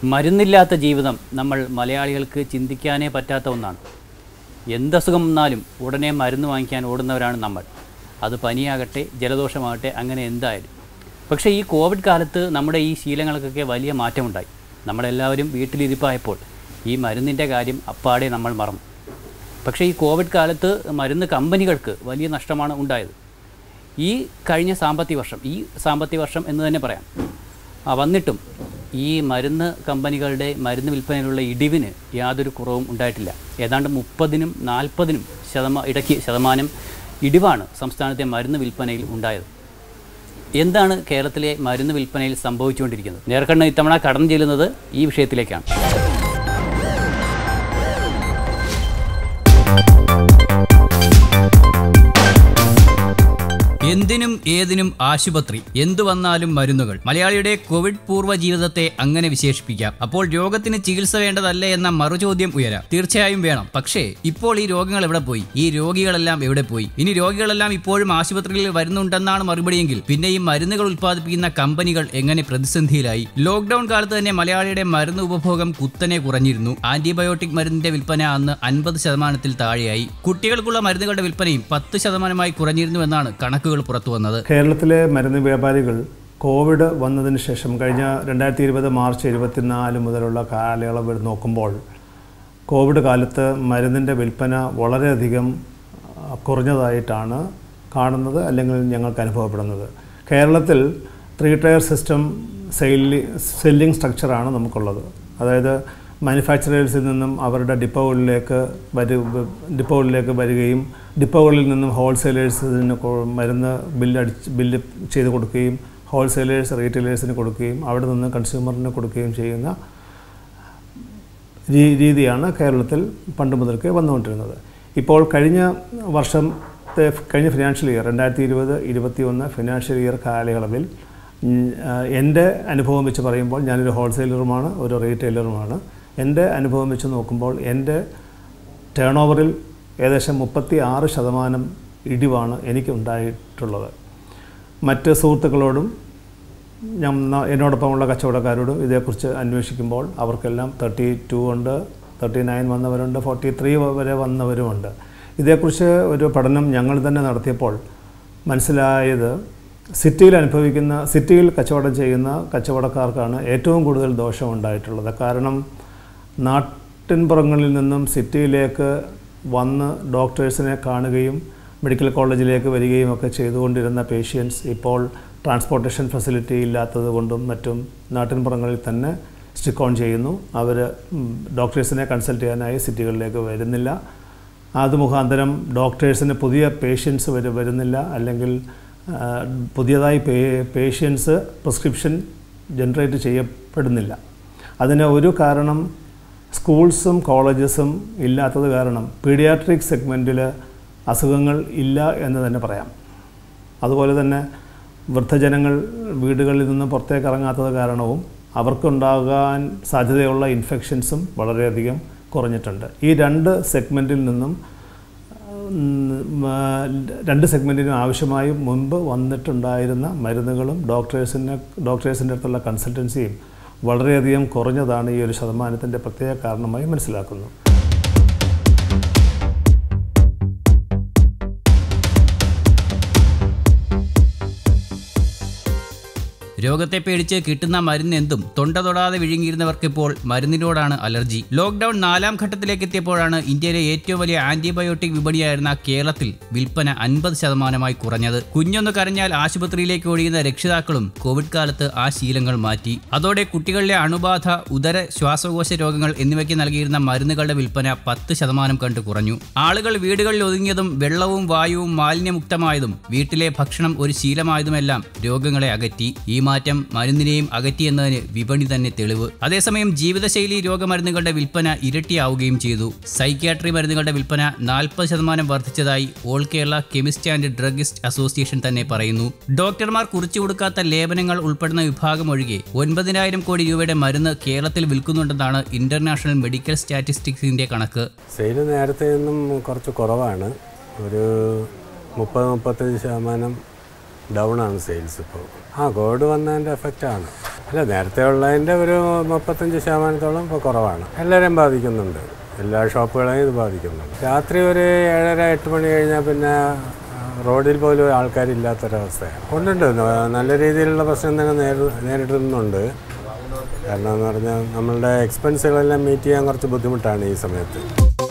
മരുന്നില്ലാത്ത ജീവിതം നമ്മൾ മലയാളികൾക്ക് ചിന്തിക്കാനേ പറ്റാത്ത ഒന്നാണ് എന്തസുഖം വന്നാലും ഉടനെ മരുന്ന് വാങ്ങിക്കാൻ ഓടുന്നവരാണ് നമ്മൾ അത് പനിയാകട്ടെ ജലദോഷമാകട്ടെ അങ്ങനെ എന്തായാലും പക്ഷേ ഈ കോവിഡ് കാലത്ത് നമ്മുടെ ഈ ശീലങ്ങൾക്കൊക്കെ വലിയ മാറ്റമുണ്ടായി നമ്മളെല്ലാവരും വീട്ടിലിരിപ്പായപ്പോൾ ഈ മരുന്നിൻ്റെ കാര്യം അപ്പാടെ നമ്മൾ മറന്നു പക്ഷേ ഈ കോവിഡ് കാലത്ത് മരുന്ന് കമ്പനികൾക്ക് വലിയ നഷ്ടമാണ് ഉണ്ടായത് ഈ കഴിഞ്ഞ സാമ്പത്തിക വർഷം ഈ സാമ്പത്തിക വർഷം എന്ന് തന്നെ പറയാം ആ, വന്നിട്ടും ഈ മരുന്ന് കമ്പനികളുടെ മരുന്ന് വിൽപ്പനയിലുള്ള ഇടിവിന് യാതൊരു കുറവും ഉണ്ടായിട്ടില്ല ഏതാണ്ട് മുപ്പതിനും നാൽപ്പതിനും ശതമാ ഇടയ്ക്ക് ശതമാനം ഇടിവാണ് സംസ്ഥാനത്തെ മരുന്ന് വിൽപ്പനയിൽ ഉണ്ടായത് എന്താണ് കേരളത്തിലെ മരുന്ന് വിൽപ്പനയിൽ സംഭവിച്ചുകൊണ്ടിരിക്കുന്നത് നേർക്കണ്ണ് ഇത്തവണ കടന്നു ചെല്ലുന്നത് ഈ വിഷയത്തിലേക്കാണ് എന്തിനും ഏതിനും ആശുപത്രി എന്തു വന്നാലും മരുന്നുകൾ മലയാളിയുടെ കോവിഡ് പൂർവ്വ ജീവിതത്തെ അങ്ങനെ വിശേഷിപ്പിക്കാം അപ്പോൾ രോഗത്തിന് ചികിത്സ വേണ്ടതല്ലേ എന്ന മറുചോദ്യം ഉയരാം തീർച്ചയായും വേണം പക്ഷേ ഇപ്പോൾ ഈ രോഗങ്ങൾ എവിടെ പോയി ഈ രോഗികളെല്ലാം എവിടെ പോയി ഇനി രോഗികളെല്ലാം ഇപ്പോഴും ആശുപത്രിയിൽ വരുന്നുണ്ടെന്നാണ് മറുപടിയെങ്കിൽ പിന്നെ ഈ മരുന്നുകൾ ഉൽപ്പാദിപ്പിക്കുന്ന കമ്പനികൾ എങ്ങനെ പ്രതിസന്ധിയിലായി ലോക്ക്ഡൌൺ കാലത്ത് തന്നെ മലയാളിയുടെ മരുന്ന് ഉപഭോഗം കുത്തനെ കുറഞ്ഞിരുന്നു ആന്റിബയോട്ടിക് മരുന്നിന്റെ വിൽപ്പന അന്ന് അൻപത് ശതമാനത്തിൽ താഴെയായി കുട്ടികൾക്കുള്ള മരുന്നുകളുടെ വിൽപ്പനയും പത്ത് ശതമാനമായി കുറഞ്ഞിരുന്നുവെന്നാണ് കണക്കുകൾ പുറത്തു വന്നത് കേരളത്തിലെ മരുന്ന് വ്യാപാരികൾ കോവിഡ് വന്നതിന് ശേഷം കഴിഞ്ഞ രണ്ടായിരത്തി ഇരുപത് മാർച്ച് ഇരുപത്തിനാല് മുതലുള്ള കാലയളവ് നോക്കുമ്പോൾ കോവിഡ് കാലത്ത് മരുന്നിൻ്റെ വിൽപ്പന വളരെയധികം ആ, കുറഞ്ഞതായിട്ടാണ് കാണുന്നത് അല്ലെങ്കിൽ ഞങ്ങൾക്ക് അനുഭവപ്പെടുന്നത് കേരളത്തിൽ ത്രീ ടയർ സിസ്റ്റം സെയിലി സെല്ലിംഗ് സ്ട്രക്ചറാണ് നമുക്കുള്ളത് അതായത് മാനുഫാക്ചറേഴ്സിൽ നിന്നും അവരുടെ ഡിപ്പോകളിലേക്ക് വരു ഡിപ്പോകളിലേക്ക് വരികയും ഡിപ്പോകളിൽ നിന്നും ഹോൾസെയിലേഴ്സിന് കൊ- മരുന്ന് ബില്ല് അടിച്ച് ബില്ല് ചെയ്ത് കൊടുക്കുകയും ഹോൾസെയിലേഴ്സ് റീറ്റെയിലേഴ്സിന് കൊടുക്കുകയും അവിടെ നിന്ന് കൺസ്യൂമറിന് കൊടുക്കുകയും ചെയ്യുന്ന രീ- രീതിയാണ് കേരളത്തിൽ പണ്ട് മുതൽക്കേ വന്നുകൊണ്ടിരുന്നത് ഇപ്പോൾ കഴിഞ്ഞ വർഷത്തെ കഴിഞ്ഞ ഫിനാൻഷ്യൽ ഇയർ രണ്ടായിരത്തി ഇരുപത് ഇരുപത്തി ഒന്ന് ഫിനാൻഷ്യൽ ഇയർ കാലയളവിൽ ഉം, ആ, എൻ്റെ അനുഭവം വെച്ച് പറയുമ്പോൾ ഞാനൊരു ഹോൾസെയിലറുമാണ് ഒരു റീറ്റെയിലറുമാണ് എൻ്റെ അനുഭവം വെച്ച് നോക്കുമ്പോൾ എൻ്റെ ടേൺ ഓവറിൽ ഏകദേശം മുപ്പത്തി ആറ് ശതമാനം ഇടിവാണ് എനിക്ക് ഉണ്ടായിട്ടുള്ളത് മറ്റ് സുഹൃത്തുക്കളോടും ഞാൻ ന- എന്നോടൊപ്പമുള്ള കച്ചവടക്കാരോടും ഇതേക്കുറിച്ച് അന്വേഷിക്കുമ്പോൾ അവർക്കെല്ലാം തേർട്ടി ടു ഉണ്ട് തേർട്ടി നയൻ വന്നവരുണ്ട് ഫോർട്ടി ത്രീ വരെ വന്നവരുമുണ്ട് ഇതേക്കുറിച്ച് ഒരു പഠനം ഞങ്ങൾ തന്നെ നടത്തിയപ്പോൾ മനസ്സിലായത് സിറ്റിയിൽ അനുഭവിക്കുന്ന സിറ്റിയിൽ കച്ചവടം ചെയ്യുന്ന കച്ചവടക്കാർക്കാണ് ഏറ്റവും കൂടുതൽ ദോഷം ഉണ്ടായിട്ടുള്ളത് കാരണം നാട്ടിൻപുറങ്ങളിൽ നിന്നും സിറ്റിയിലേക്ക് വന്ന് ഡോക്ടേഴ്സിനെ കാണുകയും മെഡിക്കൽ കോളേജിലേക്ക് വരികയും ഒക്കെ ചെയ്തുകൊണ്ടിരുന്ന പേഷ്യൻസ് ഇപ്പോൾ ട്രാൻസ്പോർട്ടേഷൻ ഫെസിലിറ്റി ഇല്ലാത്തത് കൊണ്ടും മറ്റും നാട്ടിൻപുറങ്ങളിൽ തന്നെ സ്റ്റിക്ക് ഓൺ ചെയ്യുന്നു അവർ ഡോക്ടേഴ്സിനെ കൺസൾട്ട് ചെയ്യാനായി സിറ്റികളിലേക്ക് വരുന്നില്ല അത് മുഖാന്തരം ഡോക്ടേഴ്സിന് പുതിയ പേഷ്യൻസ് വരെ വരുന്നില്ല അല്ലെങ്കിൽ ആ, പുതിയതായി പേ പേഷ്യൻസ് പ്രിസ്ക്രിപ്ഷൻ ജനറേറ്റ് ചെയ്യപ്പെടുന്നില്ല അതിന് ഒരു കാരണം സ്കൂൾസും കോളേജസും ഇല്ലാത്തത് കാരണം പീഡിയാട്രിക് സെഗ്മെൻറ്റിൽ അസുഖങ്ങൾ ഇല്ല എന്ന് തന്നെ പറയാം അതുപോലെ തന്നെ വൃദ്ധജനങ്ങൾ വീടുകളിൽ നിന്ന് പുറത്തേക്ക് ഇറങ്ങാത്തത് കാരണവും അവർക്കുണ്ടാകാൻ സാധ്യതയുള്ള ഇൻഫെക്ഷൻസും വളരെയധികം കുറഞ്ഞിട്ടുണ്ട് ഈ രണ്ട് സെഗ്മെൻറ്റിൽ നിന്നും ഉം, ആ, രണ്ട് സെഗ്മെൻറ്റിനും ആവശ്യമായി മുൻപ് വന്നിട്ടുണ്ടായിരുന്ന മരുന്നുകളും ഡോക്ടേഴ്സിന് ഡോക്ടേഴ്സിൻ്റെ അടുത്തുള്ള കൺസൾട്ടൻസിയും വളരെയധികം കുറഞ്ഞതാണ് ഈ ഒരു ശതമാനത്തിൻ്റെ പ്രത്യേക കാരണമായി മനസ്സിലാക്കുന്നു രോഗത്തെ പേടിച്ച് കിട്ടുന്ന മരുന്ന് എന്തും തൊണ്ട തൊടാതെ വിഴുങ്ങിയിരുന്നവർക്ക് ഇപ്പോൾ മരുന്നിനോടാണ് അലർജി ലോക്ക്ഡൌൺ നാലാം ഘട്ടത്തിലേക്ക് എത്തിയപ്പോഴാണ് ഇന്ത്യയിലെ ഏറ്റവും വലിയ ആന്റിബയോട്ടിക് വിപണിയായിരുന്ന കേരളത്തിൽ വിൽപ്പന അൻപത് ശതമാനമായി കുറഞ്ഞത് കുഞ്ഞൊന്ന് കരഞ്ഞാൽ ആശുപത്രിയിലേക്ക് ഒഴിയുന്ന രക്ഷിതാക്കളും കോവിഡ് കാലത്ത് ആ ശീലങ്ങൾ മാറ്റി അതോടെ കുട്ടികളിലെ അണുബാധ ഉദര ശ്വാസകോശ രോഗങ്ങൾ എന്നിവയ്ക്ക് നൽകിയിരുന്ന മരുന്നുകളുടെ വിൽപ്പന പത്ത് ശതമാനം കണ്ട് കുറഞ്ഞു ആളുകൾ വീടുകളിൽ ഒതുങ്ങിയതും വെള്ളവും വായുവും മാലിന്യമുക്തമായതും വീട്ടിലെ ഭക്ഷണം ഒരു ശീലമായതുമെല്ലാം രോഗങ്ങളെ അകറ്റി ഈ മാറ്റം മരുന്നിനെയും അകറ്റിയെന്നതിന് വിപണി തന്നെ തെളിവ് അതേസമയം ജീവിതശൈലി രോഗമരുന്നുകളുടെ വിൽപ്പന ഇരട്ടിയാവുകയും ചെയ്തു സൈക്യാട്രി മരുന്നുകളുടെ വിൽപ്പന നാൽപ്പത് ശതമാനം വർദ്ധിച്ചതായി all Kerala chemist and druggist association തന്നെ പറയുന്നു ഡോക്ടർമാർ കുറിച്ചു കൊടുക്കാത്ത ലേപനങ്ങൾ ഉൾപ്പെടുന്ന വിഭാഗം ഒഴികെ ഒൻപതിനായിരം കോടി രൂപയുടെ മരുന്ന് കേരളത്തിൽ വിൽക്കുന്നുണ്ടെന്നാണ് ഇന്റർനാഷണൽ മെഡിക്കൽ സ്റ്റാറ്റിസ്റ്റിക്സിന്റെ കണക്ക് സെയിൽ നേരത്തെ നിന്നും കുറച്ച് കുറവാണ് ഒരു മുപ്പത് മുപ്പത്തഞ്ച് ശതമാനം ഡൗൺ ആണ് സെയിൽസ് ഇപ്പോൾ ആ കോവിഡ് വന്നതിൻ്റെ എഫക്റ്റാണ് അല്ല നേരത്തെ ഉള്ളതിൻ്റെ ഒരു മുപ്പത്തഞ്ച് ശതമാനത്തോളം ഇപ്പോൾ കുറവാണ് എല്ലാവരെയും ബാധിക്കുന്നുണ്ട് എല്ലാ ഷോപ്പുകളെയും ഇത് ബാധിക്കുന്നുണ്ട് രാത്രി ഒരു ഏഴര എട്ട് മണി കഴിഞ്ഞാൽ പിന്നെ ആ, റോഡിൽ പോലും ആൾക്കാരില്ലാത്തൊരവസ്ഥയാണ് ഉണ്ടുണ്ട് ന- നല്ല രീതിയിലുള്ള പ്രശ്നം തന്നെ നേരി നേരിടുന്നുണ്ട് കാരണം എന്ന് പറഞ്ഞാൽ നമ്മളുടെ എക്സ്പെൻസുകളെല്ലാം മീറ്റ് ചെയ്യാൻ കുറച്ച് ബുദ്ധിമുട്ടാണ് ഈ സമയത്ത്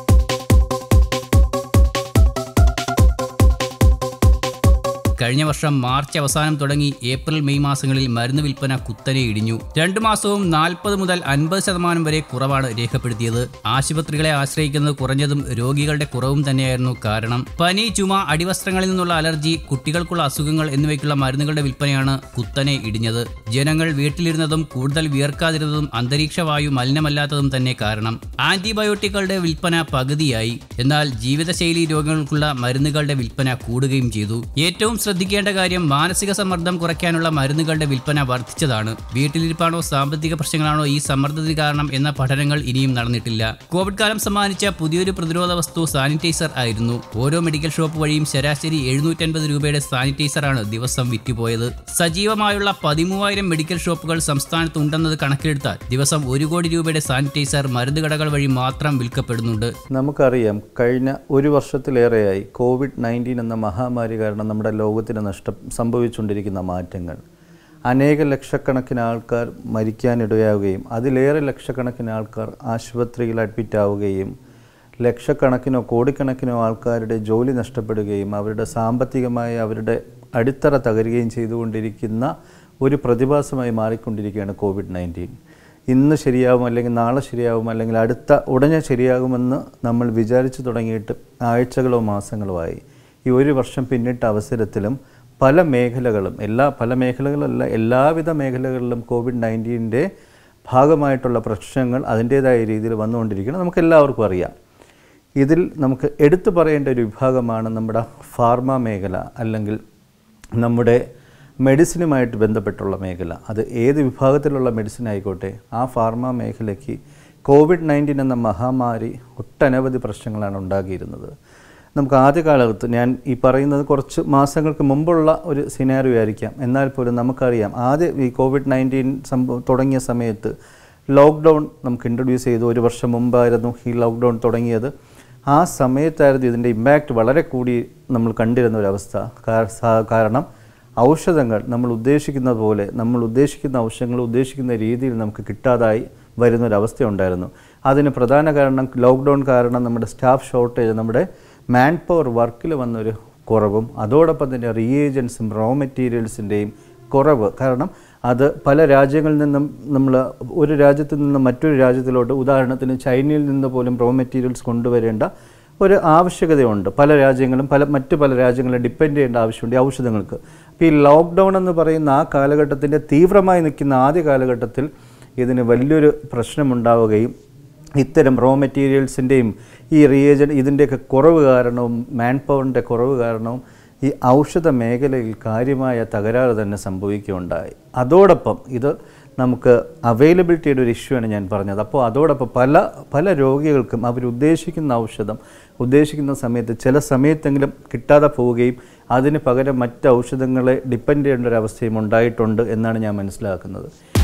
കഴിഞ്ഞ വർഷം മാർച്ച് അവസാനം തുടങ്ങി ഏപ്രിൽ മെയ് മാസങ്ങളിൽ മരുന്ന് വിൽപ്പന കുത്തനെ ഇടിഞ്ഞു രണ്ടു മാസവും നാൽപ്പത് മുതൽ അൻപത് ശതമാനം വരെ കുറവാണ് രേഖപ്പെടുത്തിയത് ആശുപത്രികളെ ആശ്രയിക്കുന്നത് കുറഞ്ഞതും രോഗികളുടെ കുറവും തന്നെയായിരുന്നു കാരണം പനി ചുമ അടിവസ്ത്രങ്ങളിൽ നിന്നുള്ള അലർജി കുട്ടികൾക്കുള്ള അസുഖങ്ങൾ എന്നിവയ്ക്കുള്ള മരുന്നുകളുടെ വിൽപ്പനയാണ് കുത്തനെ ഇടിഞ്ഞത് ജനങ്ങൾ വീട്ടിലിരുന്നതും കൂടുതൽ വിയർക്കാതിരുന്നതും അന്തരീക്ഷ വായു മലിനമല്ലാത്തതും തന്നെ കാരണം ആന്റിബയോട്ടിക്കുകളുടെ വിൽപ്പന പകുതിയായി എന്നാൽ ജീവിതശൈലി രോഗങ്ങൾക്കുള്ള മരുന്നുകളുടെ വിൽപ്പന കൂടുകയും ചെയ്തു ഏറ്റവും ശ്രദ്ധിക്കേണ്ട കാര്യം മാനസിക സമ്മർദ്ദം കുറയ്ക്കാനുള്ള മരുന്നുകളുടെ വിൽപ്പന വർദ്ധിച്ചതാണ് വീട്ടിലിരിപ്പാണോ സാമ്പത്തിക പ്രശ്നങ്ങളാണോ ഈ സമ്മർദ്ദത്തിന് കാരണം എന്ന പഠനങ്ങൾ ഇനിയും നടന്നിട്ടില്ല കോവിഡ് കാലം സമ്മാനിച്ച പുതിയൊരു പ്രതിരോധ വസ്തു സാനിറ്റൈസർ ആയിരുന്നു ഓരോ മെഡിക്കൽ ഷോപ്പ് വഴിയും ശരാശരി എഴുന്നൂറ്റൻപത് രൂപയുടെ സാനിറ്റൈസറാണ് ദിവസം വിറ്റുപോയത് സജീവമായുള്ള പതിമൂവായിരം മെഡിക്കൽ ഷോപ്പുകൾ സംസ്ഥാനത്ത് ഉണ്ടെന്നത് കണക്കിലെടുത്താൽ ദിവസം ഒരു കോടി രൂപയുടെ സാനിറ്റൈസർ മരുന്ന് കടകൾ വഴി മാത്രം വിൽക്കപ്പെടുന്നുണ്ട് നമുക്കറിയാം കഴിഞ്ഞ ഒരു വർഷത്തിലേറെയായി കോവിഡ് നയൻറ്റീൻ എന്ന മഹാമാരി കാരണം നമ്മുടെ ലോകത്തിന് നഷ്ടം സംഭവിച്ചുകൊണ്ടിരിക്കുന്ന മാറ്റങ്ങൾ അനേക ലക്ഷക്കണക്കിന് ആൾക്കാർ മരിക്കാനിടയാവുകയും അതിലേറെ ലക്ഷക്കണക്കിന് ആൾക്കാർ ആശുപത്രിയിൽ അഡ്മിറ്റ് ആവുകയും ലക്ഷക്കണക്കിനോ കോടിക്കണക്കിനോ ആൾക്കാരുടെ ജോലി നഷ്ടപ്പെടുകയും അവരുടെ സാമ്പത്തികമായ അവരുടെ അടിത്തറ തകരുകയും ചെയ്തുകൊണ്ടിരിക്കുന്ന ഒരു പ്രതിഭാസമായി മാറിക്കൊണ്ടിരിക്കുകയാണ് കോവിഡ് നയൻറ്റീൻ ഇന്ന് ശരിയാവും അല്ലെങ്കിൽ നാളെ ശരിയാവും അല്ലെങ്കിൽ അടുത്ത ഉടനെ ശരിയാകുമെന്ന് നമ്മൾ വിചാരിച്ചു തുടങ്ങിയിട്ട് ആഴ്ചകളോ മാസങ്ങളോ ആയി ഈ ഒരു വർഷം പിന്നിട്ട അവസരത്തിലും പല മേഖലകളും എല്ലാ പല മേഖലകളല്ല എല്ലാവിധ മേഖലകളിലും കോവിഡ് നയൻറ്റീൻ്റെ ഭാഗമായിട്ടുള്ള പ്രശ്നങ്ങൾ അതിൻ്റേതായ രീതിയിൽ വന്നുകൊണ്ടിരിക്കണം നമുക്ക് എല്ലാവർക്കും അറിയാം ഇതിൽ നമുക്ക് എടുത്തു പറയേണ്ട ഒരു വിഭാഗമാണ് നമ്മുടെ ഫാർമ മേഖല അല്ലെങ്കിൽ നമ്മുടെ മെഡിസിനുമായിട്ട് ബന്ധപ്പെട്ടുള്ള മേഖല അത് ഏത് വിഭാഗത്തിലുള്ള മെഡിസിൻ ആയിക്കോട്ടെ ആ ഫാർമ മേഖലയ്ക്ക് കോവിഡ് നയൻറ്റീൻ എന്ന മഹാമാരി ഒട്ടനവധി പ്രശ്നങ്ങളാണ് ഉണ്ടാക്കിയിരുന്നത് നമുക്ക് ആദ്യകാലത്ത് ഞാൻ ഈ പറയുന്നത് കുറച്ച് മാസങ്ങൾക്ക് മുമ്പുള്ള ഒരു സിനാരിയോ ആയിരിക്കാം എന്നാൽ പോലും നമുക്കറിയാം ആദ്യ ഈ കോവിഡ് നയൻറ്റീൻ സംഭവം തുടങ്ങിയ സമയത്ത് ലോക്ക്ഡൗൺ നമുക്ക് ഇൻട്രൊഡ്യൂസ് ചെയ്തു ഒരു വർഷം മുമ്പായിരുന്നു ഈ ലോക്ക്ഡൗൺ തുടങ്ങിയത് ആ സമയത്തായിരുന്നു ഇതിൻ്റെ ഇമ്പാക്റ്റ് വളരെ കൂടി നമ്മൾ കണ്ടിരുന്ന ഒരവസ്ഥ കാ- സാ- കാരണം ഔഷധങ്ങൾ നമ്മൾ ഉദ്ദേശിക്കുന്നത് പോലെ നമ്മൾ ഉദ്ദേശിക്കുന്ന ഔഷധങ്ങൾ ഉദ്ദേശിക്കുന്ന രീതിയിൽ നമുക്ക് കിട്ടാതായി വരുന്നൊരവസ്ഥ ഉണ്ടായിരുന്നു അതിന് പ്രധാന കാരണം ലോക്ക്ഡൗൺ കാരണം നമ്മുടെ സ്റ്റാഫ് ഷോർട്ടേജ് നമ്മുടെ മാൻ പവർ വർക്കിൽ വന്നൊരു കുറവും അതോടൊപ്പം തന്നെ റിയേജൻസും റോ മെറ്റീരിയൽസിൻ്റെയും കുറവ് കാരണം അത് പല രാജ്യങ്ങളിൽ നിന്നും നമ്മൾ ഒരു രാജ്യത്ത് നിന്ന് മറ്റൊരു രാജ്യത്തിലോട്ട് ഉദാഹരണത്തിന് ചൈനയിൽ നിന്ന് പോലും റോ മെറ്റീരിയൽസ് കൊണ്ടുവരേണ്ട ഒരു ആവശ്യകതയുണ്ട് പല രാജ്യങ്ങളും പല മറ്റു പല രാജ്യങ്ങളും ഡിപ്പെൻഡ് ചെയ്യേണ്ട ആവശ്യമുണ്ട് ഈ ഔഷധങ്ങൾക്ക് അപ്പോൾ ഈ ലോക്ക്ഡൗൺ എന്ന് പറയുന്ന ആ കാലഘട്ടത്തിൻ്റെ തീവ്രമായി നിൽക്കുന്ന ആദ്യ കാലഘട്ടത്തിൽ ഇതിന് വലിയൊരു പ്രശ്നമുണ്ടാവുകയും ഇത്തരം റോ മെറ്റീരിയൽസിൻ്റെയും ഈ റിയേജൻ ഇതിൻ്റെയൊക്കെ കുറവ് കാരണവും മാൻ പവറിൻ്റെ കുറവ് കാരണവും ഈ ഔഷധ മേഖലയിൽ കാര്യമായ തകരാറ് തന്നെ സംഭവിക്കുകയുണ്ടായി അതോടൊപ്പം ഇത് നമുക്ക് അവൈലബിലിറ്റിയുടെ ഒരു ഇഷ്യൂ ആണ് ഞാൻ പറഞ്ഞത് അപ്പോൾ അതോടൊപ്പം പല പല രോഗികൾക്കും അവർ ഉദ്ദേശിക്കുന്ന ഔഷധം ഉദ്ദേശിക്കുന്ന സമയത്ത് ചില സമയത്തെങ്കിലും കിട്ടാതെ പോവുകയും അതിന് പകരം മറ്റ് ഔഷധങ്ങളെ ഡിപ്പെൻഡ് ചെയ്യേണ്ട ഒരു അവസ്ഥയും ഉണ്ടായിട്ടുണ്ട് എന്നാണ് ഞാൻ മനസ്സിലാക്കുന്നത്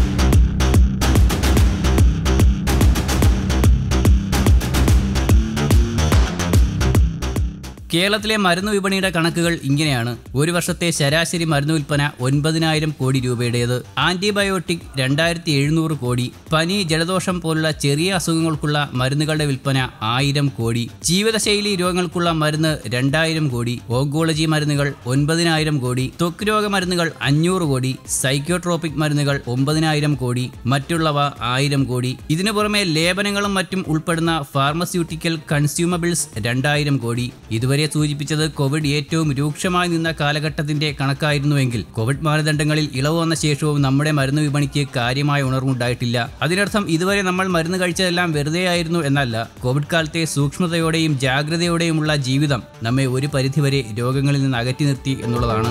കേരളത്തിലെ മരുന്ന് വിപണിയുടെ കണക്കുകൾ ഇങ്ങനെയാണ് ഒരു വർഷത്തെ ശരാശരി മരുന്ന് വിൽപ്പന ഒൻപതിനായിരം കോടി രൂപയുടേത് ആന്റിബയോട്ടിക് രണ്ടായിരത്തി എഴുന്നൂറ് കോടി പനി ജലദോഷം പോലുള്ള ചെറിയ അസുഖങ്ങൾക്കുള്ള മരുന്നുകളുടെ വിൽപ്പന ആയിരം കോടി ജീവിതശൈലി രോഗങ്ങൾക്കുള്ള മരുന്ന് രണ്ടായിരം കോടി ഓങ്കോളജി മരുന്നുകൾ ഒൻപതിനായിരം കോടി ത്വക്ക് രോഗ മരുന്നുകൾ അഞ്ഞൂറ് കോടി സൈക്യോട്രോപിക് മരുന്നുകൾ ഒമ്പതിനായിരം കോടി മറ്റുള്ളവ ആയിരം കോടി ഇതിനു പുറമെ ലേപനങ്ങളും മറ്റും ഉൾപ്പെടുന്ന ഫാർമസ്യൂട്ടിക്കൽ കൺസ്യൂമബിൾസ് രണ്ടായിരം കോടി ഇതുവരെ സൂചിപ്പിച്ചത് കോവിഡ് ഏറ്റവും രൂക്ഷമായി നിന്ന കാലഘട്ടത്തിന്റെ കണക്കായിരുന്നുവെങ്കിൽ കോവിഡ് മാനദണ്ഡങ്ങളിൽ ഇളവ് വന്ന ശേഷവും നമ്മുടെ മരുന്ന് വിപണിക്ക് കാര്യമായ ഉണർവുണ്ടായിട്ടില്ല അതിനർത്ഥം ഇതുവരെ നമ്മൾ മരുന്ന് കഴിച്ചതെല്ലാം വെറുതെയായിരുന്നു എന്നല്ല കോവിഡ് കാലത്തെ സൂക്ഷ്മതയോടെയും ജാഗ്രതയോടെയുമുള്ള ജീവിതം നമ്മെ ഒരു പരിധിവരെ രോഗങ്ങളിൽ നിന്ന് അകറ്റി നിർത്തി എന്നുള്ളതാണ്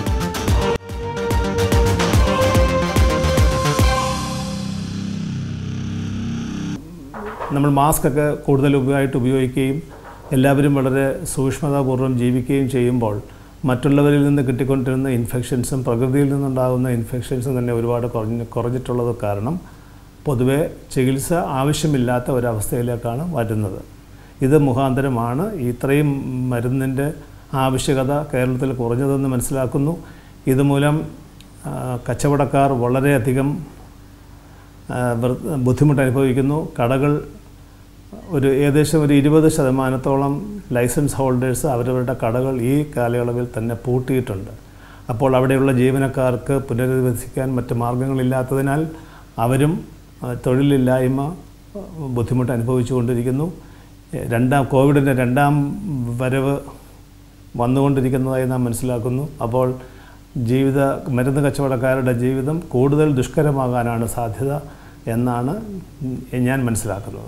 നമ്മൾ മാസ്ക് ഒക്കെ കൂടുതൽ ഉപയോഗമായിട്ട് ഉപയോഗിക്കുകയും എല്ലാവരും വളരെ സൂക്ഷ്മതാപൂർവ്വം ജീവിക്കുകയും ചെയ്യുമ്പോൾ മറ്റുള്ളവരിൽ നിന്ന് കിട്ടിക്കൊണ്ടിരുന്ന ഇൻഫെക്ഷൻസും പ്രകൃതിയിൽ നിന്നുണ്ടാകുന്ന ഇൻഫെക്ഷൻസും തന്നെ ഒരുപാട് കുറഞ്ഞ് കുറഞ്ഞിട്ടുള്ളത് കാരണം പൊതുവെ ചികിത്സ ആവശ്യമില്ലാത്ത ഒരവസ്ഥയിലേക്കാണ് വരുന്നത് ഇത് മുഖാന്തരമാണ് ഇത്രയും മരുന്നിൻ്റെ ആവശ്യകത കേരളത്തിൽ കുറഞ്ഞതെന്ന് മനസ്സിലാക്കുന്നു ഇതുമൂലം ആ, കച്ചവടക്കാർ വളരെയധികം ആ, വ്ര- ബുദ്ധിമുട്ട് അനുഭവിക്കുന്നു കടകൾ ഒരു ഏകദേശം ഒരു ഇരുപത് ശതമാനത്തോളം ലൈസൻസ് ഹോൾഡേഴ്സ് അവരവരുടെ കടകൾ ഈ കാലയളവിൽ തന്നെ പൂട്ടിയിട്ടുണ്ട് അപ്പോൾ അവിടെയുള്ള ജീവനക്കാർക്ക് പുനരധിവസിക്കാൻ മറ്റ് മാർഗങ്ങളില്ലാത്തതിനാൽ അവരും ആ, തൊഴിലില്ലായ്മ ആ, ബുദ്ധിമുട്ട് അനുഭവിച്ചുകൊണ്ടിരിക്കുന്നു എ, രണ്ടാം കോവിഡിൻ്റെ രണ്ടാം വരവ് വന്നുകൊണ്ടിരിക്കുന്നതായി നാം മനസ്സിലാക്കുന്നു അപ്പോൾ ജീവിത മരുന്ന് കച്ചവടക്കാരുടെ ജീവിതം കൂടുതൽ ദുഷ്കരമാകാനാണ് സാധ്യത എന്നാണ് ഞാൻ മനസ്സിലാക്കുന്നത്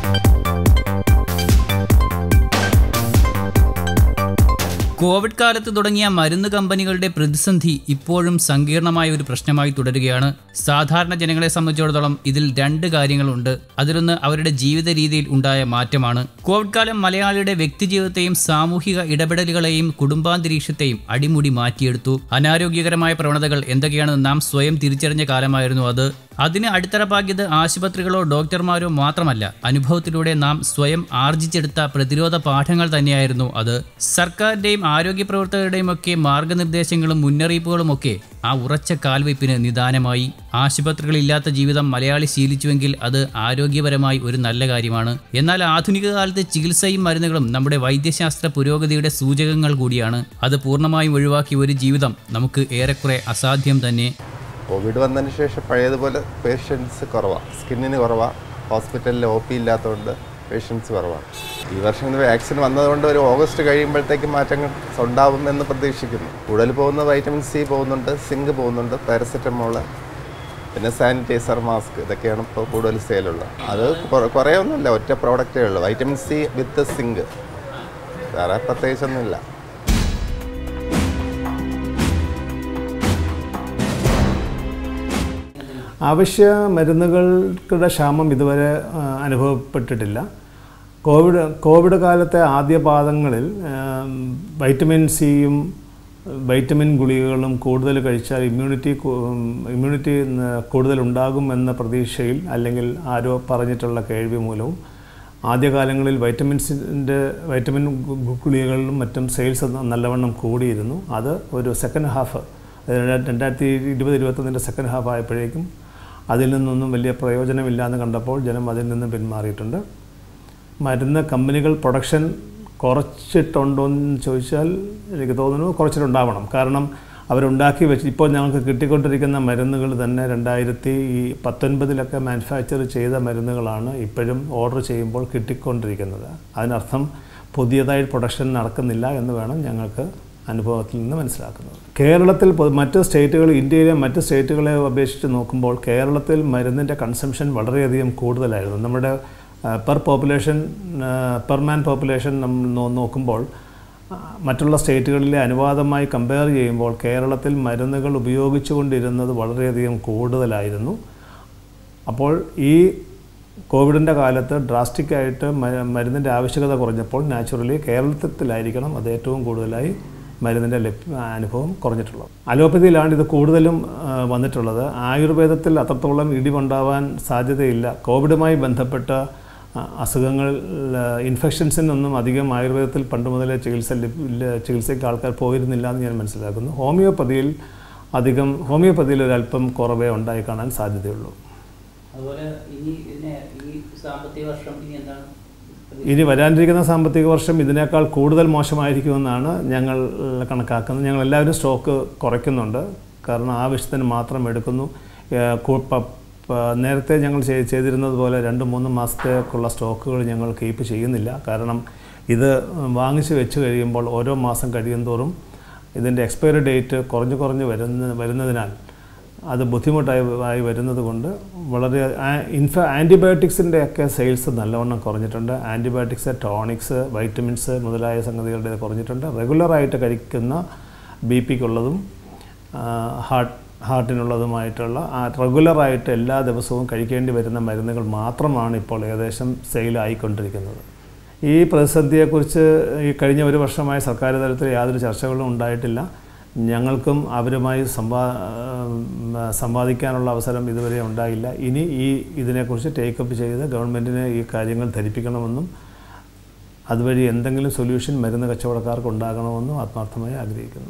കോവിഡ് കാലത്ത് തുടങ്ങിയ മരുന്ന് കമ്പനികളുടെ പ്രതിസന്ധി ഇപ്പോഴും സങ്കീർണമായ ഒരു പ്രശ്നമായി തുടരുകയാണ് സാധാരണ ജനങ്ങളെ സംബന്ധിച്ചിടത്തോളം ഇതിൽ രണ്ട് കാര്യങ്ങളുണ്ട് അതിലൊന്ന് അവരുടെ ജീവിത രീതിയിൽ ഉണ്ടായ മാറ്റമാണ് കോവിഡ് കാലം മലയാളിയുടെ വ്യക്തിജീവിതത്തെയും സാമൂഹിക ഇടപെടലുകളെയും കുടുംബാന്തരീക്ഷത്തെയും അടിമുടി മാറ്റിയെടുത്തു അനാരോഗ്യകരമായ പ്രവണതകൾ എന്തൊക്കെയാണെന്ന് നാം സ്വയം തിരിച്ചറിഞ്ഞ കാലമായിരുന്നു അത് അതിന് അടിത്തറപ്പാക്കിയത് ആശുപത്രികളോ ഡോക്ടർമാരോ മാത്രമല്ല അനുഭവത്തിലൂടെ നാം സ്വയം ആർജിച്ചെടുത്ത പ്രതിരോധ പാഠങ്ങൾ തന്നെയായിരുന്നു അത് സർക്കാരിന്റെയും ആരോഗ്യ പ്രവർത്തകരുടെയും ഒക്കെ മാർഗനിർദ്ദേശങ്ങളും മുന്നറിയിപ്പുകളും ഒക്കെ ആ ഉറച്ച കാൽവയ്പ്പിന് നിദാനമായി ആശുപത്രികളില്ലാത്ത ജീവിതം മലയാളി ശീലിച്ചുവെങ്കിൽ അത് ആരോഗ്യപരമായി ഒരു നല്ല കാര്യമാണ് എന്നാൽ ആധുനിക കാലത്ത് ചികിത്സയും മരുന്നുകളും നമ്മുടെ വൈദ്യശാസ്ത്ര പുരോഗതിയുടെ സൂചകങ്ങൾ കൂടിയാണ് അത് പൂർണ്ണമായും ഒഴിവാക്കിയ ഒരു ജീവിതം നമുക്ക് ഏറെക്കുറെ അസാധ്യം തന്നെ കോവിഡ് വന്നതിന് ശേഷം പഴയതുപോലെ പേഷ്യൻസ് കുറവാണ് സ്കിന്നിന് കുറവാണ് ഹോസ്പിറ്റലിൽ ഒ പി ഇല്ലാത്തതുകൊണ്ട് പേഷ്യൻസ് കുറവാണ് ഈ വർഷം ഇത് വാക്സിൻ വന്നതുകൊണ്ട് ഒരു ഓഗസ്റ്റ് കഴിയുമ്പോഴത്തേക്ക് മാറ്റങ്ങൾ ഉണ്ടാവും എന്ന് പ്രതീക്ഷിക്കുന്നു കൂടുതൽ പോകുന്ന വൈറ്റമിൻ സി പോകുന്നുണ്ട് സിങ്ക് പോകുന്നുണ്ട് പാരസെറ്റമോള് പിന്നെ സാനിറ്റൈസർ മാസ്ക് ഇതൊക്കെയാണ് ഇപ്പോൾ കൂടുതൽ സെയിലുള്ളത് അത് കുറെ- കുറേ ഒന്നുമില്ല ഒറ്റ പ്രോഡക്റ്റേ ഉള്ളൂ വൈറ്റമിൻ സി വിത്ത് സിങ്ക് വേറെ പ്രത്യേകിച്ചൊന്നുമില്ല ആവശ്യ മരുന്നുകളുടെ ക്ഷാമം ഇതുവരെ ആ, അനുഭവപ്പെട്ടിട്ടില്ല കോവിഡ് കോവിഡ് കാലത്തെ ആദ്യ പാദങ്ങളിൽ ആം, വൈറ്റമിൻ സിയും വൈറ്റമിൻ ഗുളികകളും കൂടുതൽ കഴിച്ചാൽ ഇമ്മ്യൂണിറ്റി കൂ- ഇമ്മ്യൂണിറ്റി ന- കൂടുതൽ ഉണ്ടാകും എന്ന പ്രതീക്ഷയിൽ അല്ലെങ്കിൽ ആരോ പറഞ്ഞിട്ടുള്ള കേൾവി മൂലവും ആദ്യകാലങ്ങളിൽ വൈറ്റമിൻസിൻ്റെ വൈറ്റമിൻ ഗു- ഗു- ഗുളികകളിലും മറ്റും സെയിൽസ് നല്ലവണ്ണം കൂടിയിരുന്നു അത് ഒരു സെക്കൻഡ് ഹാഫ് രണ്ടായിരത്തി ഇരുപത് ഇരുപത്തൊന്നിൻ്റെ സെക്കൻഡ് ഹാഫ് ആയപ്പോഴേക്കും അതിൽ നിന്നൊന്നും വലിയ പ്രയോജനമില്ല എന്ന് കണ്ടപ്പോൾ ജനം അതിൽ നിന്ന് പിന്മാറിയിട്ടുണ്ട് മരുന്ന് കമ്പനികൾ പ്രൊഡക്ഷൻ കുറച്ചിട്ടുണ്ടോ എന്ന് ചോദിച്ചാൽ എനിക്ക് തോന്നുന്നു കുറച്ചിട്ടുണ്ടാവണം കാരണം അവരുണ്ടാക്കി വെച്ച് ഇപ്പോൾ ഞങ്ങൾക്ക് കിട്ടിക്കൊണ്ടിരിക്കുന്ന മരുന്നുകൾ തന്നെ രണ്ടായിരത്തി ഈ പത്തൊൻപതിലൊക്കെ മാനുഫാക്ചർ ചെയ്ത മരുന്നുകളാണ് ഇപ്പോഴും ഓർഡർ ചെയ്യുമ്പോൾ കിട്ടിക്കൊണ്ടിരിക്കുന്നത് അതിനർത്ഥം പുതിയതായി പ്രൊഡക്ഷൻ നടക്കുന്നില്ല എന്ന് വേണം ഞങ്ങൾക്ക് അനുഭവത്തിൽ നിന്ന് മനസ്സിലാക്കുന്നത് കേരളത്തിൽ പൊ- മറ്റ് സ്റ്റേറ്റുകൾ ഇന്ത്യയിലെ മറ്റ് സ്റ്റേറ്റുകളെ അപേക്ഷിച്ച് നോക്കുമ്പോൾ കേരളത്തിൽ മരുന്നിൻ്റെ കൺസംഷൻ വളരെയധികം കൂടുതലായിരുന്നു നമ്മുടെ per population per man population നമ്മൾ നോ- നോക്കുമ്പോൾ ആ, മറ്റുള്ള സ്റ്റേറ്റുകളിലെ അനുപാതമായി കമ്പയർ ചെയ്യുമ്പോൾ കേരളത്തിൽ മരുന്നുകൾ ഉപയോഗിച്ചുകൊണ്ടിരുന്നത് വളരെയധികം കൂടുതലായിരുന്നു അപ്പോൾ ഈ കോവിഡിൻ്റെ കാലത്ത് ഡ്രാസ്റ്റിക്കായിട്ട് മരുന്നിൻ്റെ ആവശ്യകത കുറഞ്ഞപ്പോൾ നാച്ചുറലി കേരളത്തിലായിരിക്കണം അത് ഏറ്റവും കൂടുതലായി മരുന്നിൻ്റെ ലഭ്യ അനുഭവം കുറഞ്ഞിട്ടുള്ളത് അലോപ്പതിയിലാണ് ഇത് കൂടുതലും ആ, വന്നിട്ടുള്ളത് ആയുർവേദത്തിൽ അത്രത്തോളം ഇടിവുണ്ടാവാൻ സാധ്യതയില്ല കോവിഡുമായി ബന്ധപ്പെട്ട ആ, അസുഖങ്ങൾ ഇൻഫെക്ഷൻസിനൊന്നും അധികം ആയുർവേദത്തിൽ പണ്ട് മുതലേ ചികിത്സ ലഭ്യ- ഇല്ല- ചികിത്സയ്ക്ക് ആൾക്കാർ പോയിരുന്നില്ല എന്ന് ഞാൻ മനസ്സിലാക്കുന്നു ഹോമിയോപ്പതിയിൽ അധികം ഹോമിയോപ്പതിയിൽ ഒരല്പം കുറവേ ഉണ്ടായി കാണാൻ സാധ്യതയുള്ളൂ അതുപോലെ ഇനി ഇതിനെ ഈ സാമ്പത്തിക വർഷം ഇനി എന്താണ് ഇനി വരാനിരിക്കുന്ന സാമ്പത്തിക വർഷം ഇതിനേക്കാൾ കൂടുതൽ മോശമായിരിക്കുമെന്നാണ് ഞങ്ങൾ കണക്കാക്കുന്നത് ഞങ്ങൾ എല്ലാവരും സ്റ്റോക്ക് കുറയ്ക്കുന്നുണ്ട് കാരണം ആവശ്യത്തിന് മാത്രം എടുക്കുന്നു ഏഹ് കു- പ- പ- നേരത്തെ ഞങ്ങൾ ചെയ്- ചെയ്തിരുന്നത് പോലെ രണ്ട് മൂന്ന് മാസത്തേക്കുള്ള സ്റ്റോക്കുകൾ ഞങ്ങൾ കീപ്പ് ചെയ്യുന്നില്ല കാരണം ഇത് വാങ്ങിച്ച് വെച്ച് കഴിയുമ്പോൾ ഓരോ മാസം കഴിയുന്തോറും ഇതിൻ്റെ എക്സ്പയറി ഡേറ്റ് കുറഞ്ഞു കുറഞ്ഞ് വരുന്ന വരുന്നതിനാൽ അത് ബുദ്ധിമുട്ടായി ആയി വരുന്നത് കൊണ്ട് വളരെ ആ- ഇൻഫ ആൻറ്റിബയോട്ടിക്സിൻ്റെ ഒക്കെ സെയിൽസ് നല്ലവണ്ണം കുറഞ്ഞിട്ടുണ്ട് ആൻറ്റിബയോട്ടിക്സ് ടോണിക്സ് വൈറ്റമിൻസ് മുതലായ സംഗതികളുടെ കുറഞ്ഞിട്ടുണ്ട് റെഗുലറായിട്ട് കഴിക്കുന്ന ബി പിക്കുള്ളതും ഹാർട്ട് ഹാർട്ടിനുള്ളതുമായിട്ടുള്ള ആ റെഗുലറായിട്ട് എല്ലാ ദിവസവും കഴിക്കേണ്ടി വരുന്ന മരുന്നുകൾ മാത്രമാണ് ഇപ്പോൾ ഏകദേശം സെയിലായിക്കൊണ്ടിരിക്കുന്നത് ഈ പ്രതിസന്ധിയെക്കുറിച്ച് ഈ കഴിഞ്ഞ ഒരു വർഷമായി സർക്കാർ തലത്തിൽ യാതൊരു ചർച്ചകളും ഉണ്ടായിട്ടില്ല ഞങ്ങൾക്കും അവരുമായി സംവാ സംവാദിക്കാനുള്ള അവസരം ഇതുവരെ ഉണ്ടായില്ല ഇനി ഈ ഇതിനെക്കുറിച്ച് ടേക്കപ്പ് ചെയ്ത് ഗവൺമെൻറ്റിനെ ഈ കാര്യങ്ങൾ ധരിപ്പിക്കണമെന്നും അതുവഴി എന്തെങ്കിലും സൊല്യൂഷൻ മരുന്ന് കച്ചവടക്കാർക്ക് ഉണ്ടാകണമെന്നും ആത്മാർത്ഥമായി ആഗ്രഹിക്കുന്നു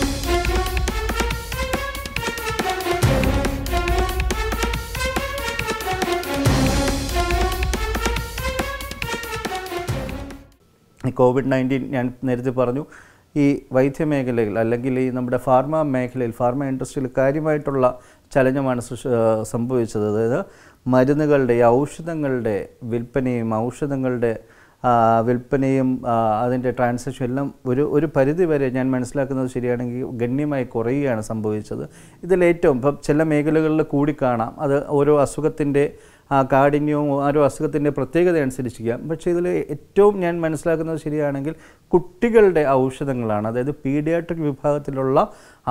ഈ കോവിഡ് നയൻറ്റീൻ ഞാൻ നേരത്തെ പറഞ്ഞു ഈ വൈദ്യമേഖലയിൽ അല്ലെങ്കിൽ ഈ നമ്മുടെ ഫാർമ മേഖലയിൽ ഫാർമ ഇൻഡസ്ട്രിയിൽ കാര്യമായിട്ടുള്ള ചലനമാണ് സൃഷ് സംഭവിച്ചത് അതായത് മരുന്നുകളുടെ ഈ ഔഷധങ്ങളുടെ വിൽപ്പനയും ഔഷധങ്ങളുടെ ആ, വിൽപ്പനയും ആ, അതിൻ്റെ ട്രാൻസാക്ഷൻ എല്ലാം ഒരു ഒരു പരിധി വരെ ഞാൻ മനസ്സിലാക്കുന്നത് ശരിയാണെങ്കിൽ ഗണ്യമായി കുറയുകയാണ് സംഭവിച്ചത് ഇതിലേറ്റവും ഇപ്പം ചില മേഖലകളിൽ കൂടി കാണാം അത് ഓരോ അസുഖത്തിൻ്റെ ആ കാഠിന്യവും ഓരോ അസുഖത്തിൻ്റെ പ്രത്യേകത അനുസരിച്ചിരിക്കാം പക്ഷേ ഇതിൽ ഏറ്റവും ഞാൻ മനസ്സിലാക്കുന്നത് ശരിയാണെങ്കിൽ കുട്ടികളുടെ ഔഷധങ്ങളാണ് അതായത് പീഡിയാട്രിക് വിഭാഗത്തിലുള്ള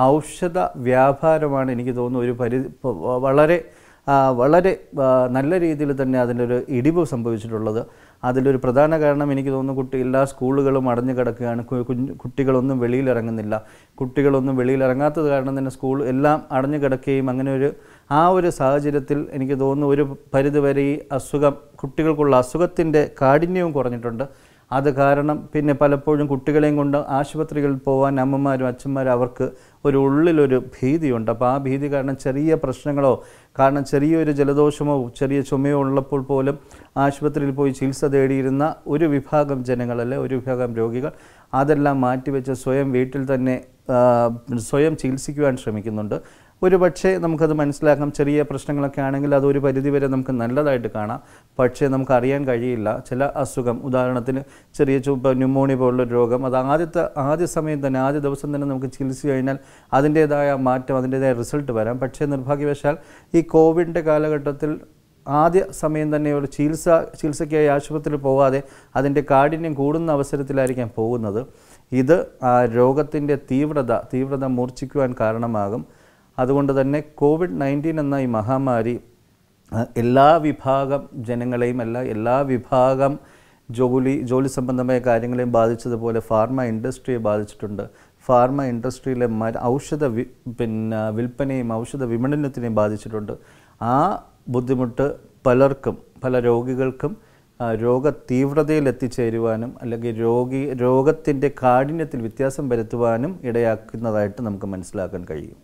ഔഷധ വ്യാപാരമാണ് എനിക്ക് തോന്നുന്നു ഒരു പരിധി വ- വളരെ ആ, വളരെ ആ, നല്ല രീതിയിൽ തന്നെ അതിൻ്റെ ഒരു ഇടിവ് സംഭവിച്ചിട്ടുള്ളത് അതിലൊരു പ്രധാന കാരണം എനിക്ക് തോന്നുന്നു കുട്ടി എല്ലാ സ്കൂളുകളും അടഞ്ഞു കിടക്കുകയാണ് കു- കുഞ്ഞ് കുട്ടികളൊന്നും വെളിയിലിറങ്ങുന്നില്ല കുട്ടികളൊന്നും വെളിയിലിറങ്ങാത്തത് കാരണം തന്നെ സ്കൂൾ എല്ലാം അടഞ്ഞു കിടക്കുകയും അങ്ങനെ ഒരു ആ ഒരു സാഹചര്യത്തിൽ എനിക്ക് തോന്നുന്നു ഒരു പരിധിവരെ ഈ അസുഖം കുട്ടികൾക്കുള്ള അസുഖത്തിൻ്റെ കാഠിന്യവും കുറഞ്ഞിട്ടുണ്ട് അത് കാരണം പിന്നെ പലപ്പോഴും കുട്ടികളെയും കൊണ്ട് ആശുപത്രികളിൽ പോകാൻ അമ്മമാരും അച്ഛന്മാരും അവർക്ക് ഒരു ഉള്ളിലൊരു ഭീതിയുണ്ട് അപ്പോൾ ആ ഭീതി കാരണം ചെറിയ പ്രശ്നങ്ങളോ കാരണം ചെറിയൊരു ജലദോഷമോ ചെറിയ ചുമയോ ഉള്ളപ്പോൾ പോലും ആശുപത്രിയിൽ പോയി ചികിത്സ തേടിയിരുന്ന ഒരു വിഭാഗം ജനങ്ങളല്ലേ ഒരു വിഭാഗം രോഗികൾ അതെല്ലാം മാറ്റിവെച്ച് സ്വയം വീട്ടിൽ തന്നെ ആ, സ്വയം ചികിത്സിക്കുവാൻ ശ്രമിക്കുന്നുണ്ട് ഒരു പക്ഷേ നമുക്കത് മനസ്സിലാക്കാം ചെറിയ പ്രശ്നങ്ങളൊക്കെ ആണെങ്കിൽ അത് ഒരു പരിധിവരെ നമുക്ക് നല്ലതായിട്ട് കാണാം പക്ഷേ നമുക്ക് അറിയാൻ കഴിയില്ല ചില അസുഖം ഉദാഹരണത്തിന് ചെറിയ ചുവപ്പ് ന്യൂമോണിയ പോലുള്ള രോഗം അത് ആദ്യത്തെ ആദ്യ സമയം തന്നെ ആദ്യ ദിവസം തന്നെ നമുക്ക് ചികിത്സിച്ച് കഴിഞ്ഞാൽ അതിൻ്റേതായ മാറ്റം അതിൻ്റേതായ റിസൾട്ട് വരാം പക്ഷേ നിർഭാഗ്യവശാൽ ഈ കോവിഡിൻ്റെ കാലഘട്ടത്തിൽ ആദ്യ സമയം തന്നെ ഒരു ചികിത്സ ചികിത്സയ്ക്കായി ആശുപത്രിയിൽ പോകാതെ അതിൻ്റെ കാഠിന്യം കൂടുന്ന അവസരത്തിലായിരിക്കാം പോകുന്നത് ഇത് ആ രോഗത്തിൻ്റെ തീവ്രത തീവ്രത മൂർച്ഛിക്കുവാൻ കാരണമാകും അതുകൊണ്ട് തന്നെ കോവിഡ് നയൻറ്റീൻ എന്ന ഈ മഹാമാരി ആ, എല്ലാ വിഭാഗം ജനങ്ങളെയും അല്ല എല്ലാ വിഭാഗം ജോലി ജോലി സംബന്ധമായ കാര്യങ്ങളെയും ബാധിച്ചതുപോലെ ഫാർമ ഇൻഡസ്ട്രിയെ ബാധിച്ചിട്ടുണ്ട് ഫാർമ ഇൻഡസ്ട്രിയിലെ മര ഔഷധ വി പിന്നെ വിൽപ്പനയും ഔഷധ വിപണനത്തിനെയും ബാധിച്ചിട്ടുണ്ട് ആ ബുദ്ധിമുട്ട് പലർക്കും പല രോഗികൾക്കും ആ, രോഗ തീവ്രതയിൽ എത്തിച്ചേരുവാനും അല്ലെങ്കിൽ രോഗി രോഗത്തിൻ്റെ കാഠിന്യത്തിൽ വ്യത്യാസം വരുത്തുവാനും ഇടയാക്കുന്നതായിട്ട് നമുക്ക് മനസ്സിലാക്കാൻ കഴിയും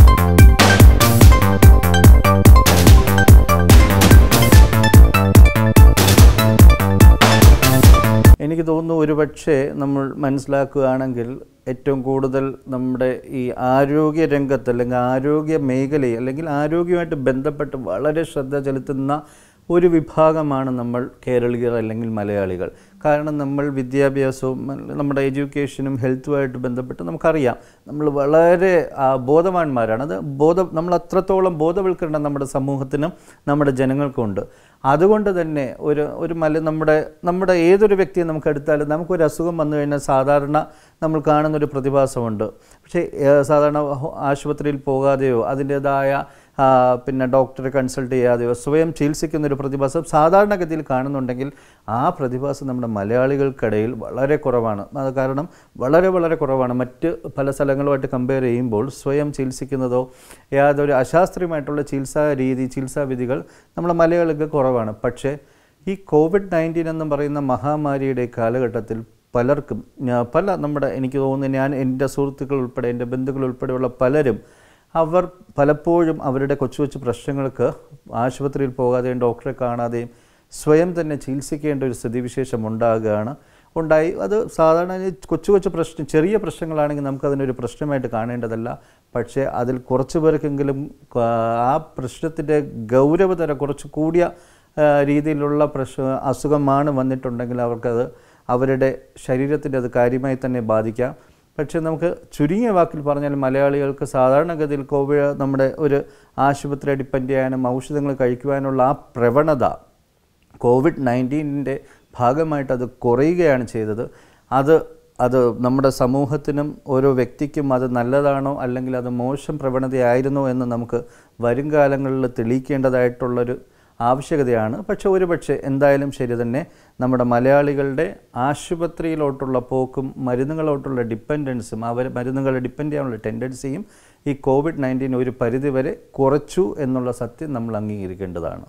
എനിക്ക് തോന്നുന്നു ഒരുപക്ഷെ നമ്മൾ മനസ്സിലാക്കുകയാണെങ്കിൽ ഏറ്റവും കൂടുതൽ നമ്മുടെ ഈ ആരോഗ്യ രംഗത്ത് അല്ലെങ്കിൽ ആരോഗ്യ മേഖലയിൽ അല്ലെങ്കിൽ ആരോഗ്യമായിട്ട് ബന്ധപ്പെട്ട് വളരെ ശ്രദ്ധ ചെലുത്തുന്ന ഒരു വിഭാഗമാണ് നമ്മൾ കേരളീയർ അല്ലെങ്കിൽ മലയാളികൾ കാരണം നമ്മൾ വിദ്യാഭ്യാസവും നമ്മുടെ എഡ്യൂക്കേഷനും ഹെൽത്തുമായിട്ട് ബന്ധപ്പെട്ട് നമുക്കറിയാം നമ്മൾ വളരെ ആ, ബോധവാന്മാരാണ് അത് ബോധ നമ്മൾ അത്രത്തോളം ബോധവൽക്കരണം നമ്മുടെ സമൂഹത്തിനും നമ്മുടെ ജനങ്ങൾക്കുമുണ്ട് അതുകൊണ്ട് തന്നെ ഒരു ഒരു മല നമ്മുടെ നമ്മുടെ ഏതൊരു വ്യക്തിയെ നമുക്ക് എടുത്താലും നമുക്കൊരു അസുഖം വന്നു കഴിഞ്ഞാൽ സാധാരണ നമ്മൾ കാണുന്ന ഒരു പ്രതിഭാസമുണ്ട് പക്ഷേ ഏഹ്, സാധാരണ ഹോ- ആശുപത്രിയിൽ പോകാതെയോ അതിൻ്റേതായ ആ, പിന്നെ ഡോക്ടറെ കൺസൾട്ട് ചെയ്യാതെയോ സ്വയം ചികിത്സിക്കുന്ന ഒരു പ്രതിഭാസം സാധാരണഗതിയിൽ കാണുന്നുണ്ടെങ്കിൽ ആ പ്രതിഭാസം നമ്മുടെ മലയാളികൾക്കിടയിൽ വളരെ കുറവാണ് അത് കാരണം വളരെ വളരെ കുറവാണ് മറ്റ് പല സ്ഥലങ്ങളുമായിട്ട് കമ്പയർ ചെയ്യുമ്പോൾ സ്വയം ചികിത്സിക്കുന്നതോ യാതൊരു അശാസ്ത്രീയമായിട്ടുള്ള ചികിത്സാ രീതി ചികിത്സാ വിധികൾ നമ്മുടെ മലയാളികൾക്ക് കുറവാണ് പക്ഷേ ഈ കോവിഡ് നയൻറ്റീൻ എന്ന് പറയുന്ന മഹാമാരിയുടെ കാലഘട്ടത്തിൽ പലർക്കും ഞാ- പല നമ്മുടെ എനിക്ക് തോന്നുന്നു ഞാൻ എൻ്റെ സുഹൃത്തുക്കൾ ഉൾപ്പെടെ എൻ്റെ ബന്ധുക്കൾ ഉൾപ്പെടെയുള്ള പലരും അവർ പലപ്പോഴും അവരുടെ കൊച്ചു കൊച്ചു പ്രശ്നങ്ങൾക്ക് ആശുപത്രിയിൽ പോകാതെയും ഡോക്ടറെ കാണാതെയും സ്വയം തന്നെ ചികിത്സിക്കേണ്ട ഒരു സ്ഥിതിവിശേഷം ഉണ്ടാകുകയാണ് ഉണ്ടായി അത് സാധാരണ ഈ കൊച്ചു കൊച്ചു പ്രശ്നം ചെറിയ പ്രശ്നങ്ങളാണെങ്കിൽ നമുക്കതിനൊരു പ്രശ്നമായിട്ട് കാണേണ്ടതല്ല പക്ഷേ അതിൽ കുറച്ച് പേർക്കെങ്കിലും ആ, ആ പ്രശ്നത്തിൻ്റെ ഗൗരവതര കുറച്ച് കൂടിയ ആ, രീതിയിലുള്ള പ്രശ്ന അസുഖമാണ് വന്നിട്ടുണ്ടെങ്കിൽ അവർക്കത് അവരുടെ ശരീരത്തിൻ്റെ അത് കാര്യമായി തന്നെ ബാധിക്കാം പക്ഷേ നമുക്ക് ചുരുങ്ങിയ വാക്കിൽ പറഞ്ഞാൽ മലയാളികൾക്ക് സാധാരണഗതിയിൽ കോവിഡ് നമ്മുടെ ഒരു ആശുപത്രി ഡിപ്പെൻഡ് ചെയ്യാനും ഔഷധങ്ങൾ കഴിക്കുവാനുള്ള ആ പ്രവണത കോവിഡ് നയൻറ്റീനിൻ്റെ ഭാഗമായിട്ട് അത് കുറയുകയാണ് ചെയ്തത് അത് അത് നമ്മുടെ സമൂഹത്തിനും ഓരോ വ്യക്തിക്കും അത് നല്ലതാണോ അല്ലെങ്കിൽ അത് മോശം പ്രവണതയായിരുന്നോ എന്ന് നമുക്ക് വരും കാലങ്ങളിൽ തെളിയിക്കേണ്ടതായിട്ടുള്ളൊരു ആവശ്യകതയാണ് പക്ഷെ ഒരുപക്ഷെ എന്തായാലും ശരി തന്നെ നമ്മുടെ മലയാളികളുടെ ആശുപത്രിയിലോട്ടുള്ള പോക്കും മരുന്നുകളോട്ടുള്ള ഡിപ്പെൻഡൻസും അവർ മരുന്നുകളെ ഡിപ്പെൻഡ് ചെയ്യാനുള്ള ടെൻഡൻസിയും ഈ കോവിഡ് നയൻറ്റീൻ ഒരു പരിധിവരെ കുറച്ചു എന്നുള്ള സത്യം നമ്മൾ അംഗീകരിക്കേണ്ടതാണ്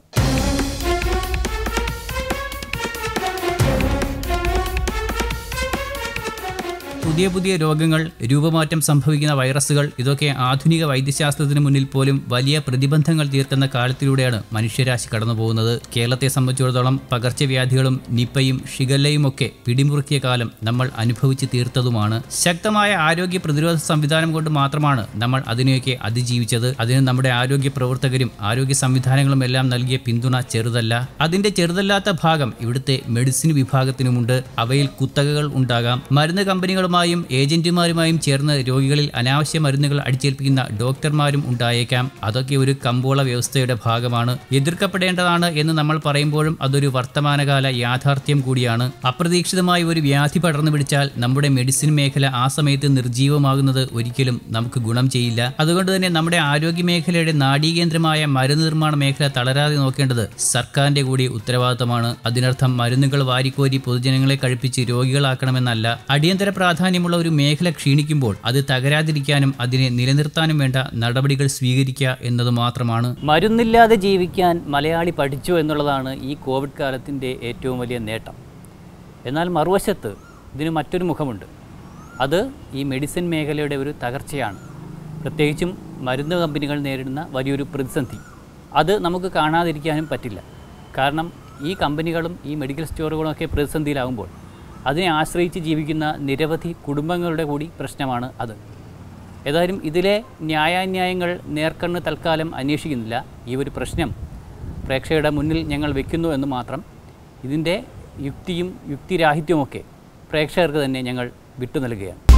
പുതിയ പുതിയ രോഗങ്ങൾ രൂപമാറ്റം സംഭവിക്കുന്ന വൈറസുകൾ ഇതൊക്കെ ആധുനിക വൈദ്യശാസ്ത്രത്തിന് മുന്നിൽ പോലും വലിയ പ്രതിബന്ധങ്ങൾ തീർക്കുന്ന കാലത്തിലൂടെയാണ് മനുഷ്യരാശി കടന്നുപോകുന്നത് കേരളത്തെ സംബന്ധിച്ചിടത്തോളം പകർച്ചവ്യാധികളും നിപ്പയും ഷിഗല്ലയും ഒക്കെ പിടിമുറുക്കിയ കാലം നമ്മൾ അനുഭവിച്ച് തീർത്തതുമാണ് ശക്തമായ ആരോഗ്യ പ്രതിരോധ സംവിധാനം കൊണ്ട് മാത്രമാണ് നമ്മൾ അതിനെയൊക്കെ അതിജീവിച്ചത് അതിന് നമ്മുടെ ആരോഗ്യ പ്രവർത്തകരും ആരോഗ്യ സംവിധാനങ്ങളും എല്ലാം നൽകിയ പിന്തുണ ചെറുതല്ല അതിന്റെ ചെറുതല്ലാത്ത ഭാഗം ഇവിടുത്തെ മെഡിസിൻ വിഭാഗത്തിനുമുണ്ട് അവയിൽ കുത്തകകൾ ഉണ്ടാകാം മരുന്ന് കമ്പനികളുമായും ഏജന്റുമാരുമായും ചേർന്ന് രോഗികളിൽ അനാവശ്യ മരുന്നുകൾ അടിച്ചേൽപ്പിക്കുന്ന ഡോക്ടർമാരും ഉണ്ടായേക്കാം അതൊക്കെ ഒരു കമ്പോള വ്യവസ്ഥയുടെ ഭാഗമാണ് എതിർക്കപ്പെടേണ്ടതാണ് എന്ന് നമ്മൾ പറയുമ്പോഴും അതൊരു വർത്തമാനകാല യാഥാർത്ഥ്യം കൂടിയാണ് അപ്രതീക്ഷിതമായി ഒരു വ്യാധി പടർന്നു പിടിച്ചാൽ നമ്മുടെ മെഡിസിൻ മേഖല ആ സമയത്ത് നിർജീവമാകുന്നത് ഒരിക്കലും നമുക്ക് ഗുണം ചെയ്യില്ല അതുകൊണ്ട് തന്നെ നമ്മുടെ ആരോഗ്യ മേഖലയുടെ നാഡീകേന്ദ്രമായ മരുന്ന് നിർമ്മാണ മേഖല തളരാതെ നോക്കേണ്ടത് സർക്കാരിന്റെ കൂടി ഉത്തരവാദിത്തമാണ് അതിനർത്ഥം മരുന്നുകൾ വാരിക്കോരി പൊതുജനങ്ങളെ കഴിപ്പിച്ച് രോഗികളാക്കണമെന്നല്ല അടിയന്തര പ്രാധാന്യമുള്ള ഒരു മേഖല ക്ഷീണിക്കുമ്പോൾ അത് തകരാതിരിക്കാനും അതിനെ നിലനിർത്താനും വേണ്ട നടപടികൾ സ്വീകരിക്കുക എന്നത് മാത്രമാണ് മരുന്നില്ലാതെ ജീവിക്കാൻ മലയാളി പഠിച്ചു എന്നുള്ളതാണ് ഈ കോവിഡ് കാലത്തിൻ്റെ ഏറ്റവും വലിയ നേട്ടം എന്നാൽ മറുവശത്ത് ഇതിന് മറ്റൊരു മുഖമുണ്ട് അത് ഈ മെഡിസിൻ മേഖലയുടെ ഒരു തകർച്ചയാണ് പ്രത്യേകിച്ചും മരുന്ന് കമ്പനികൾ നേരിടുന്ന വലിയൊരു പ്രതിസന്ധി അത് നമുക്ക് കാണാതിരിക്കാനും പറ്റില്ല കാരണം ഈ കമ്പനികളും ഈ മെഡിക്കൽ സ്റ്റോറുകളും ഒക്കെ പ്രതിസന്ധിയിലാകുമ്പോൾ അതിനെ ആശ്രയിച്ച് ജീവിക്കുന്ന നിരവധി കുടുംബങ്ങളുടെ കൂടി പ്രശ്നമാണ് അത് ഏതായാലും ഇതിലെ ന്യായാന്യായങ്ങൾ നേർക്കണ്ണ് തൽക്കാലം അന്വേഷിക്കുന്നില്ല ഈ ഒരു പ്രശ്നം പ്രേക്ഷകരുടെ മുന്നിൽ ഞങ്ങൾ വെക്കുന്നു എന്ന് മാത്രം ഇതിൻ്റെ യുക്തിയും യുക്തിരാഹിത്യവുമൊക്കെ പ്രേക്ഷകർക്ക് തന്നെ ഞങ്ങൾ വിട്ടു നൽകുകയാണ്